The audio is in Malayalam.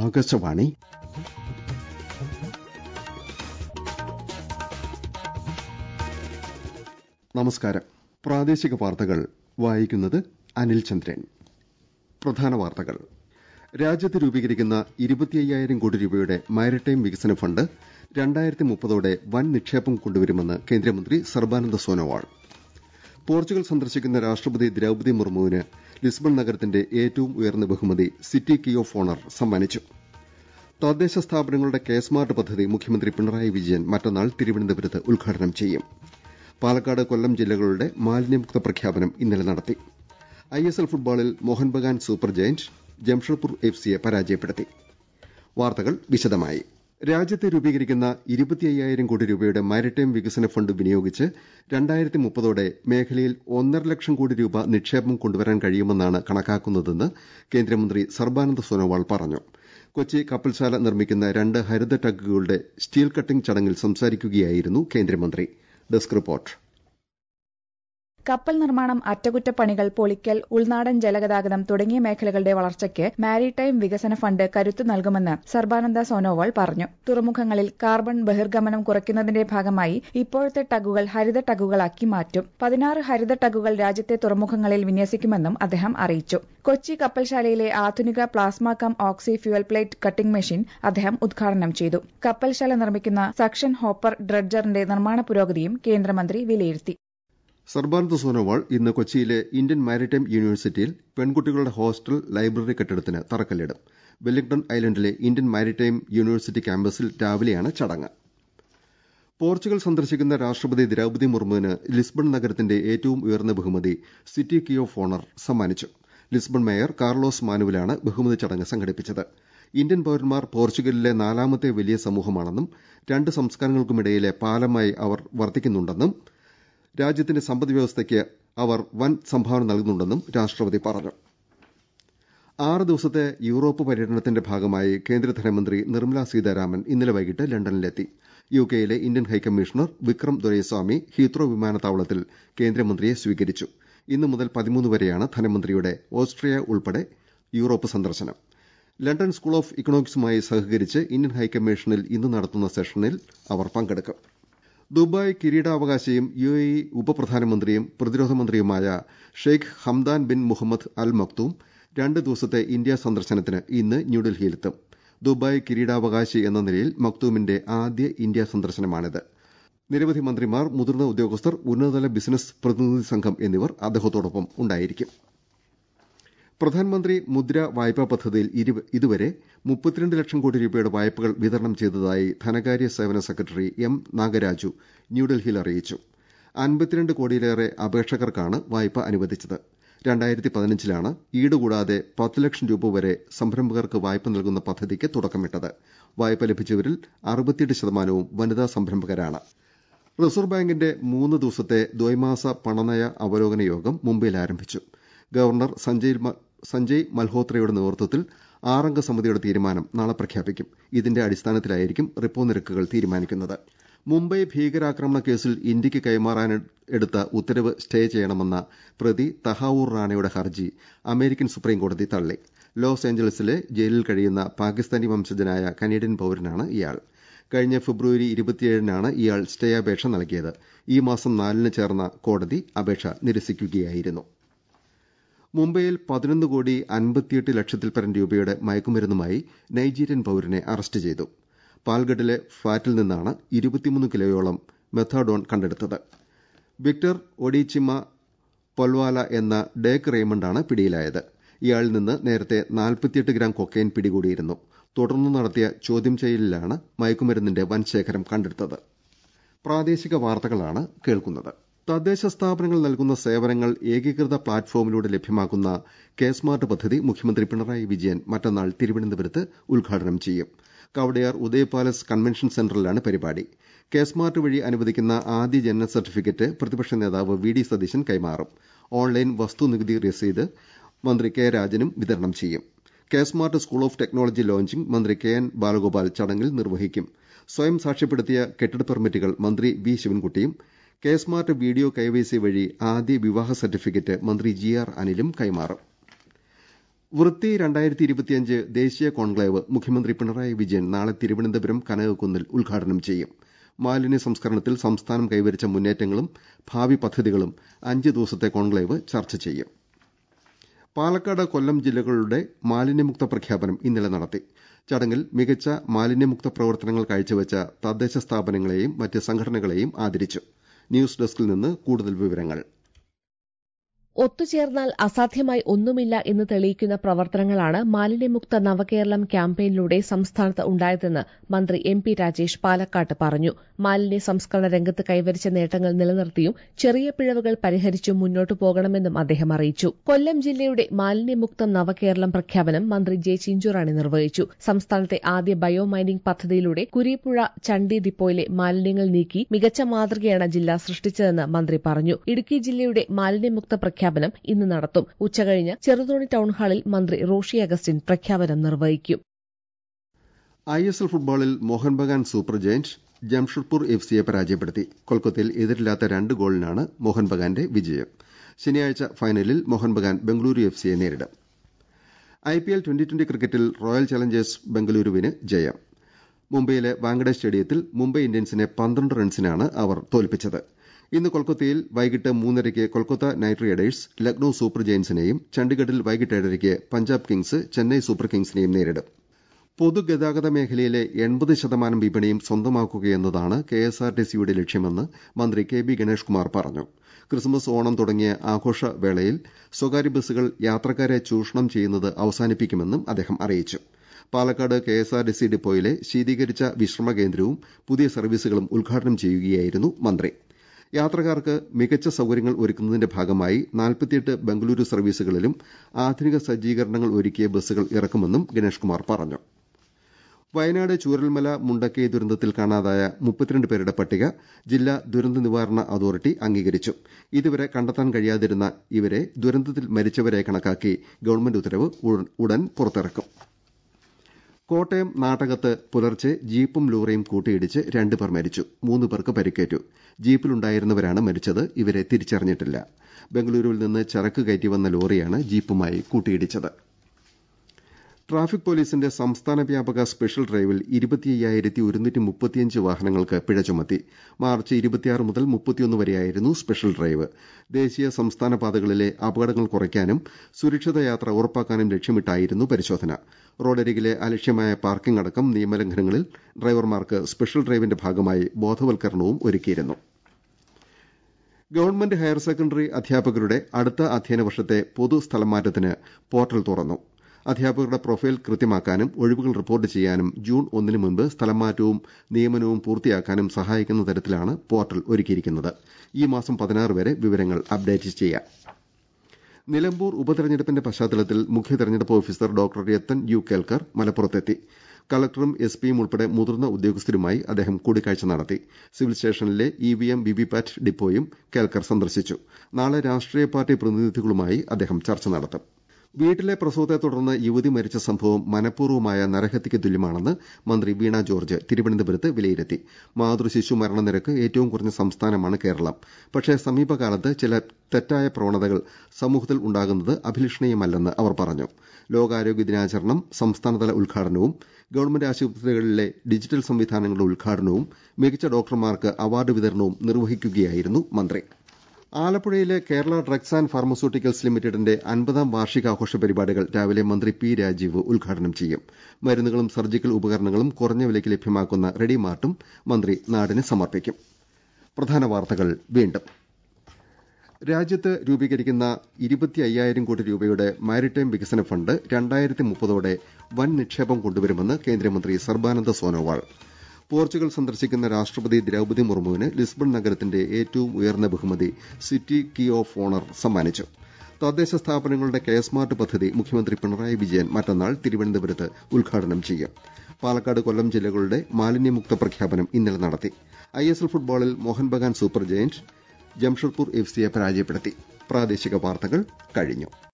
ആകാശവാണി നമസ്കാരം പ്രാദേശിക വാർത്തകൾ വായിക്കുന്നത് അനിൽ ചന്ദ്രൻ പ്രധാന വാർത്തകൾ രാജ്യത്ത് രൂപീകരിക്കുന്ന ഇരുപത്തിയ്യായിരം കോടി രൂപയുടെ മാരിടൈം വികസന ഫണ്ട് രണ്ടായിരത്തി മുപ്പതോടെ വൻ നിക്ഷേപം കൊണ്ടുവരുമെന്ന് കേന്ദ്രമന്ത്രി സർബാനന്ദ സോനോവാൾ പോർച്ചുഗൽ സന്ദർശിക്കുന്ന രാഷ്ട്രപതി ദ്രൌപതി മുർമുവിന് ലിസ്ബൺ നഗരത്തിന്റെ ഏറ്റവും ഉയർന്ന ബഹുമതി സിറ്റി കീ ഓഫ് ഓണർ സമ്മാനിച്ചു തദ്ദേശ സ്ഥാപനങ്ങളുടെ കെ സ്മാർട്ട് പദ്ധതി മുഖ്യമന്ത്രി പിണറായി വിജയൻ മറ്റന്നാൾ തിരുവനന്തപുരത്ത് ഉദ്ഘാടനം ചെയ്യും പാലക്കാട് കൊല്ലം ജില്ലകളുടെ മാലിന്യമുക്ത പ്രഖ്യാപനം ഇന്നലെ നടത്തി ഐഎസ്എൽ ഫുട്ബോളിൽ Mohun Bagan super giant Jamshedpur F സിയെ പരാജയപ്പെടുത്തി വാർത്തകൾ വിശദമായി രാജ്യത്ത് രൂപീകരിക്കുന്ന ഇരുപത്തിയ്യായിരം കോടി രൂപയുടെ മാരിടൈം വികസന ഫണ്ട് വിനിയോഗിച്ച് രണ്ടായിരത്തി മുപ്പതോടെ മേഖലയിൽ ഒന്നര ലക്ഷം കോടി രൂപ നിക്ഷേപം കൊണ്ടുവരാൻ കഴിയുമെന്നാണ് കണക്കാക്കുന്നതെന്ന് കേന്ദ്രമന്ത്രി സർബാനന്ദ സോനോവാൾ പറഞ്ഞു കൊച്ചി കപ്പൽശാല നിർമ്മിക്കുന്ന രണ്ട് ഹരിത ടഗ്ഗുകളുടെ സ്റ്റീൽ കട്ടിംഗ് ചടങ്ങിൽ സംസാരിക്കുകയായിരുന്നു കേന്ദ്രമന്ത്രി ഡെസ്ക് റിപ്പോർട്ട് കപ്പൽ നിർമ്മാണം അറ്റകുറ്റപ്പണികൾ പൊളിക്കൽ ഉൾനാടൻ ജലഗതാഗതം തുടങ്ങിയ മേഖലകളുടെ വളർച്ചയ്ക്ക് മാരിടൈം വികസന ഫണ്ട് കരുത്തു നൽകുമെന്ന് സർബാനന്ദ സോനോവാൾ പറഞ്ഞു തുറമുഖങ്ങളിൽ കാർബൺ ബഹിർഗമനം കുറയ്ക്കുന്നതിന്റെ ഭാഗമായി ഇപ്പോഴത്തെ ടഗുകൾ ഹരിത ടഗുകളാക്കി മാറ്റും പതിനാറ് ഹരിത ടഗുകൾ രാജ്യത്തെ തുറമുഖങ്ങളിൽ വിന്യസിക്കുമെന്നും അദ്ദേഹം അറിയിച്ചു കൊച്ചി കപ്പൽശാലയിലെ ആധുനിക plasma cum oxy fuel plate cutting machine അദ്ദേഹം ഉദ്ഘാടനം ചെയ്തു കപ്പൽശാല നിർമ്മിക്കുന്ന സക്ഷൻ ഹോപ്പർ ഡ്രഡ്ജറിന്റെ നിർമ്മാണ പുരോഗതിയും കേന്ദ്രമന്ത്രി വിലയിരുത്തി സർബാനന്ദ സോനോവാൾ ഇന്ന് കൊച്ചിയിലെ ഇന്ത്യൻ മാരിടൈം യൂണിവേഴ്സിറ്റിയിൽ പെൺകുട്ടികളുടെ ഹോസ്റ്റൽ ലൈബ്രറി കെട്ടിടത്തിന് തറക്കല്ലിടും വെല്ലിംഗ്ടൺ ഐലൻഡിലെ ഇന്ത്യൻ മാരിടൈം യൂണിവേഴ്സിറ്റി ക്യാമ്പസിൽ രാവിലെയാണ് ചടങ്ങ് പോർച്ചുഗൽ സന്ദർശിക്കുന്ന രാഷ്ട്രപതി ദ്രൌപതി മുർമുവിന് ലിസ്ബൺ നഗരത്തിന്റെ ഏറ്റവും ഉയർന്ന ബഹുമതി സിറ്റി കീ ഓഫ് ഓണർ സമ്മാനിച്ചു ലിസ്ബൺ മേയർ കാർലോസ് മാനുവലാണ് ബഹുമതി ചടങ്ങ് സംഘടിപ്പിച്ചത് ഇന്ത്യൻ പൌരന്മാർ പോർച്ചുഗലിലെ നാലാമത്തെ വലിയ സമൂഹമാണെന്നും രണ്ട് സംസ്കാരങ്ങൾക്കുമിടയിലെ പാലമായി അവർ വർത്തിക്കുന്നുണ്ടെന്നും രാജ്യത്തിന്റെ സമ്പദ് വ്യവസ്ഥയ്ക്ക് അവർ വൻ സംഭാവന നൽകുന്നുണ്ടെന്നും രാഷ്ട്രപതി പറഞ്ഞു ആറ് ദിവസത്തെ യൂറോപ്പ് പര്യടനത്തിന്റെ ഭാഗമായി കേന്ദ്ര ധനമന്ത്രി നിർമ്മല സീതാരാമൻ ഇന്നലെ വൈകിട്ട് ലണ്ടനിലെത്തി യുകെയിലെ Indian high commissioner Vikram Doraiswamy Heathrow വിമാനത്താവളത്തിൽ കേന്ദ്രമന്ത്രിയെ സ്വീകരിച്ചു ഇന്നു മുതൽ പതിമൂന്ന് വരെയാണ് ധനമന്ത്രിയുടെ ഓസ്ട്രിയ ഉൾപ്പെടെ യൂറോപ്പ് സന്ദർശനം ലണ്ടൻ സ്കൂൾ ഓഫ് ഇക്കണോമിക്സുമായി സഹകരിച്ച് ഇന്ത്യൻ ഹൈക്കമ്മീഷനിൽ ഇന്ന് നടത്തുന്ന സെഷനിൽ അവർ പങ്കെടുക്കും ദുബായ് കിരീടാവകാശിയും യു എ ഇ ഉപപ്രധാനമന്ത്രിയും പ്രതിരോധ മന്ത്രിയുമായ Sheikh Hamdan bin Mohammed al Maktoum രണ്ട് ദിവസത്തെ ഇന്ത്യ സന്ദർശനത്തിന് ഇന്ന് ന്യൂഡൽഹിയിലെത്തും ദുബായ് കിരീടാവകാശി എന്ന നിലയിൽ മക്തൂമിന്റെ ആദ്യ ഇന്ത്യ സന്ദർശനമാണിത് നിരവധി മന്ത്രിമാർ മുതിർന്ന ഉദ്യോഗസ്ഥർ ഉന്നതതല ബിസിനസ് പ്രതിനിധി സംഘം എന്നിവർ അദ്ദേഹത്തോടൊപ്പം ഉണ്ടായിരിക്കും പ്രധാനമന്ത്രി മുദ്ര വായ്പാ പദ്ധതിയിൽ ഇതുവരെ മുപ്പത്തിരണ്ട് ലക്ഷം കോടി രൂപയുടെ വായ്പകൾ വിതരണം ചെയ്തതായി ധനകാര്യ സേവന സെക്രട്ടറി എം നാഗരാജു ന്യൂഡൽഹിയിൽ അറിയിച്ചു അൻപത്തിരണ്ട് കോടിയിലേറെ അപേക്ഷകർക്കാണ് വായ്പ അനുവദിച്ചത് രണ്ടായിരത്തി പതിനഞ്ചിലാണ് ഈടുകൂടാതെ പത്ത് ലക്ഷം രൂപ വരെ സംരംഭകർക്ക് വായ്പ നൽകുന്ന പദ്ധതിക്ക് തുടക്കമിട്ടത് വായ്പ ലഭിച്ചവരിൽ അറുപത്തിയെട്ട് ശതമാനവും വനിതാ സംരംഭകരാണ് റിസർവ് ബാങ്കിന്റെ മൂന്ന് ദിവസത്തെ ദ്വൈമാസ പണനയ അവലോകന യോഗം മുംബൈയിൽ ആരംഭിച്ചു ഗവർണർ സഞ്ജയ് സഞ്ജയ് മൽഹോത്രയുടെ നേതൃത്വത്തിൽ ആറംഗ സമിതിയുടെ തീരുമാനം നാളെ പ്രഖ്യാപിക്കും ഇതിന്റെ അടിസ്ഥാനത്തിലായിരിക്കും റിപ്പോ നിരക്കുകൾ തീരുമാനിക്കുന്നത് മുംബൈ ഭീകരാക്രമണ കേസിൽ ഇന്ത്യക്ക് കൈമാറാൻ എടുത്ത ഉത്തരവ് സ്റ്റേ ചെയ്യണമെന്ന പ്രതി തഹാവൂർ റാണയുടെ ഹർജി അമേരിക്കൻ സുപ്രീംകോടതി തള്ളി ലോസ് ഏഞ്ചലസിലെ ജയിലിൽ കഴിയുന്ന പാകിസ്ഥാനി വംശജനായ കനേഡിയൻ പൌരനാണ് ഇയാൾ കഴിഞ്ഞ ഫെബ്രുവരി ഇരുപത്തിയേഴിനാണ് ഇയാൾ സ്റ്റേ അപേക്ഷ നൽകിയത് ഈ മാസം നാലിന് ചേർന്ന കോടതി അപേക്ഷ നിരസിക്കുകയായിരുന്നു മുംബൈയിൽ പതിനൊന്ന് കോടി അൻപത്തിയെട്ട് ലക്ഷത്തിൽ പരം രൂപയുടെ മയക്കുമരുന്നുമായി നൈജീരിയൻ പൌരനെ അറസ്റ്റ് ചെയ്തു പാൽഗഡിലെ ഫ്ളാറ്റിൽ നിന്നാണ് ഇരുപത്തിമൂന്ന് കിലോയോളം മെഥാഡോൺ കണ്ടെടുത്തത് വിക്ടർ ഒഡീച്ചിമ പൊൽവാല എന്ന ഡേക്ക് റെയ്മണ്ടാണ് പിടിയിലായത് ഇയാളിൽ നിന്ന് നേരത്തെ നാൽപ്പത്തിയെട്ട് ഗ്രാം കൊക്കൈൻ പിടികൂടിയിരുന്നു തുടർന്ന് നടത്തിയ ചോദ്യം ചെയ്യലിലാണ് മയക്കുമരുന്നിന്റെ വൻ ശേഖരം കണ്ടെടുത്തത് പ്രാദേശിക വാർത്തകളാണ് കേൾക്കുന്നത് തദ്ദേശ സ്ഥാപനങ്ങൾ നൽകുന്ന സേവനങ്ങൾ ഏകീകൃത പ്ലാറ്റ്ഫോമിലൂടെ ലഭ്യമാക്കുന്ന കെ സ്മാർട്ട് പദ്ധതി മുഖ്യമന്ത്രി പിണറായി വിജയൻ മറ്റന്നാൾ തിരുവനന്തപുരത്ത് ഉദ്ഘാടനം ചെയ്യും കവടയാർ ഉദയ് പാലസ് കൺവെൻഷൻ സെന്ററിലാണ് പരിപാടി കെ സ്മാർട്ട് വഴി അനുവദിക്കുന്ന ആദ്യ ജനന സർട്ടിഫിക്കറ്റ് പ്രതിപക്ഷ നേതാവ് വി ഡി സതീശൻ കൈമാറും ഓൺലൈൻ വസ്തുനികുതി രസീത് മന്ത്രി കെ രാജനും വിതരണം ചെയ്യും K smart school of technology launching മന്ത്രി കെ എൻ ബാലഗോപാൽ ചടങ്ങിൽ നിർവഹിക്കും സ്വയം സാക്ഷ്യപ്പെടുത്തിയ കെട്ടിട പെർമിറ്റുകൾ മന്ത്രി വി ശിവൻകുട്ടിയും കെ സ്മാർട്ട് വീഡിയോ കൈവൈസി വഴി ആദ്യ വിവാഹ സർട്ടിഫിക്കറ്റ് മന്ത്രി ജി ആർ അനിലും കൈമാറും വൃത്തി രണ്ടായിരത്തി ഇരുപത്തിയഞ്ച് ദേശീയ കോൺക്ലേവ് മുഖ്യമന്ത്രി പിണറായി വിജയൻ നാളെ തിരുവനന്തപുരം കനകക്കുന്നിൽ ഉദ്ഘാടനം ചെയ്യും മാലിന്യ സംസ്കരണത്തിൽ സംസ്ഥാനം കൈവരിച്ച മുന്നേറ്റങ്ങളും ഭാവി പദ്ധതികളും അഞ്ച് ദിവസത്തെ കോൺക്ലേവ് ചർച്ച ചെയ്യും പാലക്കാട് കൊല്ലം ജില്ലകളുടെ മാലിന്യമുക്ത പ്രഖ്യാപനം ഇന്നലെ നടത്തി ചടങ്ങിൽ മികച്ച മാലിന്യമുക്ത പ്രവർത്തനങ്ങൾ കാഴ്ചവെച്ച തദ്ദേശ സ്ഥാപനങ്ങളെയും മറ്റ് സംഘടനകളെയും ആദരിച്ചു ന്യൂസ് ഡെസ്കിൽ നിന്ന് കൂടുതൽ വിവരങ്ങൾ ഒത്തുചേർന്നാൽ അസാധ്യമായി ഒന്നുമില്ല എന്ന് തെളിയിക്കുന്ന പ്രവർത്തനങ്ങളാണ് മാലിന്യമുക്ത നവകേരളം ക്യാമ്പയിനിലൂടെ സംസ്ഥാനത്ത് ഉണ്ടായതെന്ന് മന്ത്രി എം പി രാജേഷ് പാലക്കാട്ട് പറഞ്ഞു മാലിന്യ സംസ്കരണ രംഗത്ത് കൈവരിച്ച നേട്ടങ്ങൾ നിലനിർത്തിയും ചെറിയ പിഴവുകൾ പരിഹരിച്ചും മുന്നോട്ടു പോകണമെന്നും അദ്ദേഹം അറിയിച്ചു കൊല്ലം ജില്ലയുടെ മാലിന്യമുക്തം നവകേരളം പ്രഖ്യാപനം മന്ത്രി ജെ ചിഞ്ചുറാണി നിർവഹിച്ചു സംസ്ഥാനത്തെ ആദ്യ ബയോ മൈനിംഗ് പദ്ധതിയിലൂടെ കുരീപ്പുഴ ചണ്ടി ഡിപ്പോയിലെ മാലിന്യങ്ങൾ നീക്കി മികച്ച മാതൃകയാണ് ജില്ല സൃഷ്ടിച്ചതെന്ന് മന്ത്രി പറഞ്ഞു ഇടുക്കി ജില്ലയുടെ മാലിന്യമുക്ത പ്രഖ്യാപനം ഇന്ന് നടത്തും ഉച്ചകഴിഞ്ഞ് ചെറുതോണി ടൌൺഹാളിൽ മന്ത്രി റോഷി അഗസ്റ്റിൻ പ്രഖ്യാപനം നിർവഹിക്കും ഐ എസ് എൽ ഫുട്ബോളിൽ Mohun Bagan super giant Jamshedpur F സിയെ പരാജയപ്പെടുത്തി കൊൽക്കത്തയിൽ എതിരില്ലാത്ത രണ്ട് ഗോളിനാണ് മോഹൻ ബഗാന്റെ വിജയം ശനിയാഴ്ച ഫൈനലിൽ മോഹൻ ബഗാൻ ബംഗളൂരു എഫ് സിയെ നേരിടും I P L twenty twenty ക്രിക്കറ്റിൽ റോയൽ ചലഞ്ചേഴ്സ് ബംഗളൂരുവിന് ജയം മുംബൈയിലെ വാങ്കഡെ സ്റ്റേഡിയത്തിൽ മുംബൈ ഇന്ത്യൻസിനെ പന്ത്രണ്ട് റൺസിനാണ് അവർ തോൽപ്പിച്ചത് ഇന്ന് കൊൽക്കത്തയിൽ വൈകിട്ട് മൂന്നരയ്ക്ക് Kolkata knight riders Lucknow super ജയന്റ്സിനെയും ചണ്ഡിഗഡിൽ വൈകിട്ട് ഏഴരയ്ക്ക് പഞ്ചാബ് കിങ്സ് ചെന്നൈ സൂപ്പർ കിങ്സിനെയും നേരിടും പൊതുഗതാഗത മേഖലയിലെ എൺപത് ശതമാനം വിപണിയും സ്വന്തമാക്കുകയെന്നതാണ് കെ എസ് ആർ ടി സിയുടെ ലക്ഷ്യമെന്ന് മന്ത്രി കെ ബി ഗണേഷ് കുമാർ പറഞ്ഞു ക്രിസ്മസ് ഓണം തുടങ്ങിയ ആഘോഷവേളയിൽ സ്വകാര്യ ബസ്സുകൾ യാത്രക്കാരെ ചൂഷണം ചെയ്യുന്നത് അവസാനിപ്പിക്കുമെന്നും അദ്ദേഹം അറിയിച്ചു Palakkad K S R T C ഡിപ്പോയിലെ ശീതീകരിച്ച വിശ്രമ കേന്ദ്രവും പുതിയ സർവീസുകളും ഉദ്ഘാടനം ചെയ്യുകയായിരുന്നു മന്ത്രി യാത്രക്കാർക്ക് മികച്ച സൌകര്യങ്ങൾ ഒരുക്കുന്നതിന്റെ ഭാഗമായി നാൽപ്പത്തിയെട്ട് ബംഗളൂരു സർവീസുകളിലും ആധുനിക സജ്ജീകരണങ്ങൾ ഒരുക്കിയ ബസ്സുകൾ ഇറക്കുമെന്നും ഗണേഷ് കുമാർ പറഞ്ഞു വയനാട് ചൂരൽമല മുണ്ടക്കൈ ദുരന്തത്തിൽ കാണാതായ മുപ്പത്തിരണ്ട് പേരുടെ പട്ടിക ജില്ലാ ദുരന്ത നിവാരണ അതോറിറ്റി അംഗീകരിച്ചു ഇതുവരെ കണ്ടെത്താൻ കഴിയാതിരുന്ന ഇവരെ ദുരന്തത്തിൽ മരിച്ചവരെ കണക്കാക്കി ഗവൺമെന്റ് ഉത്തരവ് ഉടൻ പുറത്തിറക്കും കോട്ടയം നാട്ടകത്ത് പുലർച്ചെ ജീപ്പും ലോറിയും കൂട്ടിയിടിച്ച് രണ്ടുപേർ മരിച്ചു മൂന്ന് പേർക്ക് പരിക്കേറ്റു ജീപ്പിലുണ്ടായിരുന്നവരാണ് മരിച്ചത് ഇവരെ തിരിച്ചറിഞ്ഞിട്ടില്ല ബംഗളൂരുവിൽ നിന്ന് ചരക്ക് കയറ്റി വന്ന ലോറിയാണ് ജീപ്പുമായി കൂട്ടിയിടിച്ചത് ട്രാഫിക് പോലീസിന്റെ സംസ്ഥാന വ്യാപക സ്പെഷ്യൽ ഡ്രൈവിൽ ഇരുപത്തിയ്യായിരത്തി ഒരുന്നൂറ്റി മുപ്പത്തിയഞ്ച് വാഹനങ്ങൾക്ക് പിഴ ചുമത്തി മാർച്ച് ഇരുപത്തിയാറ് മുതൽ മുപ്പത്തിയൊന്ന് വരെയായിരുന്നു സ്പെഷ്യൽ ഡ്രൈവ് ദേശീയ സംസ്ഥാന പാതകളിലെ അപകടങ്ങൾ കുറയ്ക്കാനും സുരക്ഷിത യാത്ര ഉറപ്പാക്കാനും ലക്ഷ്യമിട്ടായിരുന്നു പരിശോധന റോഡരികിലെ അലക്ഷ്യമായ പാർക്കിംഗ് അടക്കം നിയമലംഘനങ്ങളിൽ ഡ്രൈവർമാർക്ക് സ്പെഷ്യൽ ഡ്രൈവിന്റെ ഭാഗമായി ബോധവൽക്കരണവും ഒരുക്കിയിരുന്നു ഗവൺമെന്റ് ഹയർ സെക്കൻഡറി അധ്യാപകരുടെ അടുത്ത അധ്യയന വർഷത്തെ പൊതു സ്ഥലംമാറ്റത്തിന് പോർട്ടൽ തുറന്നു അധ്യാപകരുടെ പ്രൊഫൈൽ കൃത്യമാക്കാനും ഒഴിവുകൾ റിപ്പോർട്ട് ചെയ്യാനും ജൂൺ ഒന്നിന് മുൻപ് സ്ഥലംമാറ്റവും നിയമനവും പൂർത്തിയാക്കാനും സഹായിക്കുന്ന തരത്തിലാണ് പോർട്ടൽ ഒരുക്കിയിരിക്കുന്നത് ഈ മാസം പതിനാറ് വരെ വിവരങ്ങൾ അപ്ഡേറ്റ് ചെയ്യാം നിലമ്പൂർ ഉപതെരഞ്ഞെടുപ്പിന്റെ പശ്ചാത്തലത്തിൽ മുഖ്യ തെരഞ്ഞെടുപ്പ് officer doctor Rathan U Kelkar മലപ്പുറത്തെത്തി കളക്ടറും എസ് പിയും ഉൾപ്പെടെ മുതിർന്ന ഉദ്യോഗസ്ഥരുമായി അദ്ദേഹം കൂടിക്കാഴ്ച നടത്തി സിവിൽ സ്റ്റേഷനിലെ ഇ വി എം വിവിപാറ്റ് ഡിപ്പോയും കേൽക്കർ സന്ദർശിച്ചു നാളെ രാഷ്ട്രീയ പാർട്ടി പ്രതിനിധികളുമായി അദ്ദേഹം ചർച്ച നടത്തും വീട്ടിലെ പ്രസവത്തെ തുടർന്ന് യുവതി മരിച്ച സംഭവം മനഃപൂർവ്വമായ നരഹത്യയ്ക്ക് തുല്യമാണെന്ന് മന്ത്രി വീണ ജോർജ് തിരുവനന്തപുരത്ത് വിലയിരുത്തി മാതൃശിശു മരണനിരക്ക് ഏറ്റവും കുറഞ്ഞ സംസ്ഥാനമാണ് കേരളം പക്ഷേ സമീപകാലത്ത് ചില തെറ്റായ പ്രവണതകൾ സമൂഹത്തിൽ ഉണ്ടാകുന്നത് അഭിലഷണീയമല്ലെന്ന് അവർ പറഞ്ഞു ലോകാരോഗ്യ ദിനാചരണം സംസ്ഥാനതല ഉദ്ഘാടനവും ഗവൺമെന്റ് ആശുപത്രികളിലെ ഡിജിറ്റൽ സംവിധാനങ്ങളുടെ ഉദ്ഘാടനവും മികച്ച ഡോക്ടർമാർക്ക് അവാർഡ് വിതരണവും നിർവഹിക്കുകയായിരുന്നു മന്ത്രി ആലപ്പുഴയിലെ കേരള ഡ്രഗ്സ് ആന്റ് ഫാർമസ്യൂട്ടിക്കൽസ് ലിമിറ്റഡിന്റെ അൻപതാം വാർഷികാഘോഷ പരിപാടികൾ രാവിലെ മന്ത്രി പി രാജീവ് ഉദ്ഘാടനം ചെയ്യും മരുന്നുകളും സർജിക്കൽ ഉപകരണങ്ങളും കുറഞ്ഞ വിലയ്ക്ക് ലഭ്യമാക്കുന്ന റെഡി മാർട്ടും മന്ത്രി നാടിന് സമർപ്പിക്കും പ്രധാന വാർത്തകൾ വീണ്ടും രാജ്യത്ത് രൂപീകരിക്കുന്ന ഇരുപത്തി അയ്യായിരം കോടി രൂപയുടെ മാരിടൈം വികസന ഫണ്ട് രണ്ടായിരത്തി മുപ്പതോടെ വൻ നിക്ഷേപം കൊണ്ടുവരുമെന്ന് കേന്ദ്രമന്ത്രി സർബാനന്ദ സോനോവാൾ പോർച്ചുഗൽ സന്ദർശിക്കുന്ന രാഷ്ട്രപതി ദ്രൌപതി മുർമുവിന് ലിസ്ബൺ നഗരത്തിന്റെ ഏറ്റവും ഉയർന്ന ബഹുമതി സിറ്റി കീ ഓഫ് ഓണർ സമ്മാനിച്ചു തദ്ദേശ സ്ഥാപനങ്ങളുടെ കെ സ്മാർട്ട് പദ്ധതി മുഖ്യമന്ത്രി പിണറായി വിജയൻ മറ്റന്നാൾ തിരുവനന്തപുരത്ത് ഉദ്ഘാടനം ചെയ്യും പാലക്കാട് കൊല്ലം ജില്ലകളുടെ മാലിന്യമുക്ത പ്രഖ്യാപനം ഇന്നലെ നടത്തി ഐ എസ് എൽ ഫുട്ബോളിൽ Mohun Bagan super giant Jamshedpur F സിയെ പരാജയപ്പെടുത്തി പ്രാദേശിക വാർത്തകൾ കഴിഞ്ഞു